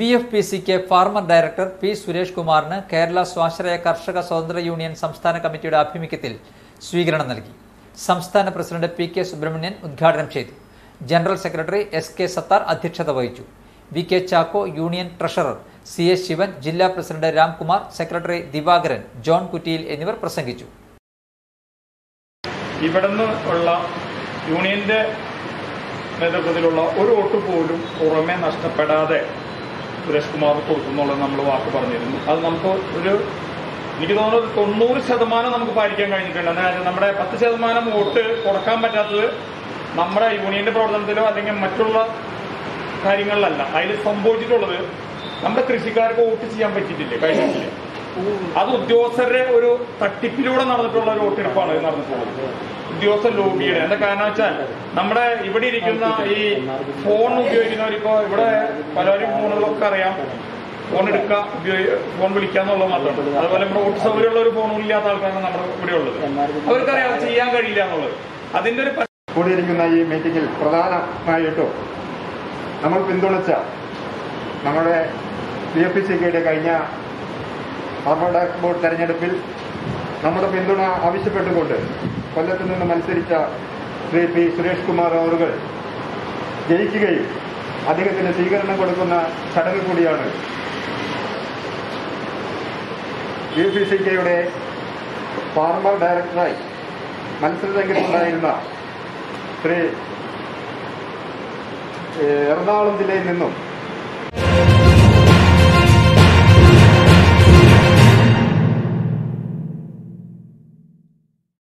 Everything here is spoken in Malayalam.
ബി എഫ് പി സിക്ക് ഫാർമർ ഡയറക്ടർ പി സുരേഷ് കുമാറിന് കേരള സ്വാശ്രയ കർഷക സ്വതന്ത്ര യൂണിയൻ സംസ്ഥാന കമ്മിറ്റിയുടെ ആഭിമുഖ്യത്തിൽ സ്വീകരണം നൽകി സംസ്ഥാന പ്രസിഡന്റ് പി കെ സുബ്രഹ്മണ്യൻ ഉദ്ഘാടനം ചെയ്തു general secretary S K Sathar അധ്യക്ഷത വഹിച്ചു V K Chacko union treasurer C S Sivan ജില്ലാ president Ramkumar secretary Divakaran John Kuttiyil എന്നിവർ പ്രസംഗിച്ചു ഇവിടുന്ന് ഉള്ള യൂണിയന്റെ നേതൃത്വത്തിലുള്ള ഒരു വോട്ട് പോലും പുറമെ നഷ്ടപ്പെടാതെ സുരേഷ് കുമാർ കൊടുക്കുന്നുള്ളത് നമ്മൾ വാക്ക് പറഞ്ഞിരുന്നു അത് നമുക്ക് ഒരു എനിക്ക് തോന്നുന്നത് തൊണ്ണൂറ് ശതമാനം നമുക്ക് പാലിക്കാൻ കഴിഞ്ഞിട്ടുണ്ട് അതായത് നമ്മുടെ പത്ത് ശതമാനം വോട്ട് കൊടുക്കാൻ പറ്റാത്തത് നമ്മുടെ യൂണിയന്റെ പ്രവർത്തനത്തിലോ അല്ലെങ്കിൽ മറ്റുള്ള കാര്യങ്ങളിലല്ല അതിൽ സംഭവിച്ചിട്ടുള്ളത് നമ്മുടെ കൃഷിക്കാർക്ക് വോട്ട് ചെയ്യാൻ പറ്റിയിട്ടില്ല കഴിഞ്ഞിട്ടില്ല അത് ഉദ്യോഗസ്ഥരുടെ ഒരു തട്ടിപ്പിലൂടെ നടന്നിട്ടുള്ള ഒരു വോട്ടെടുപ്പാണ് ഇത് നടന്നിട്ടുള്ളത് ഉദ്യോഗസ്ഥ ലോബിയുടെ എന്താ കാരണം വെച്ചാൽ നമ്മുടെ ഇവിടെ ഇരിക്കുന്ന ഈ ഫോൺ ഉപയോഗിക്കുന്നവരിപ്പോ ഇവിടെ പലരും ഫോണുകളൊക്കെ അറിയാം ഫോൺ എടുക്കുക ഉപയോഗി ഫോൺ വിളിക്കുക എന്നുള്ളത് മാത്രമാണ് അതുപോലെ നമ്മുടെ വോട്ട് സൗകര്യമുള്ള ഒരു ഫോണും ഇല്ലാത്ത ആൾക്കാരാണ് നമ്മുടെ ഇവിടെ ഉള്ളത് അവർക്കറിയാം അത് ചെയ്യാൻ കഴിയില്ല എന്നുള്ളത് അതിന്റെ ഒരു കൂടിയിരിക്കുന്ന ഈ മീറ്റിംഗിൽ പ്രധാനമായിട്ടും നമ്മൾ പിന്തുണച്ച നമ്മുടെ ബി എഫ് പി സിക്കയുടെ കഴിഞ്ഞ ഫാർമർ ബോർഡ് തെരഞ്ഞെടുപ്പിൽ നമ്മുടെ പിന്തുണ ആവശ്യപ്പെട്ടുകൊണ്ട് കൊല്ലത്ത് നിന്ന് മത്സരിച്ച ശ്രീ പി സുരേഷ് കുമാർ അവറുകൾ ജയിക്കുകയും അദ്ദേഹത്തിന് സ്വീകരണം കൊടുക്കുന്ന ചടങ്ങ് കൂടിയാണ് ബി എഫ് പി സി കെയുടെ ഫാർമർ ഡയറക്ടറായി മത്സരരംഗത്തുണ്ടായിരുന്ന ശ്രീ ഏഹ്, എറണാകുളം ജില്ലയിൽ നിന്നും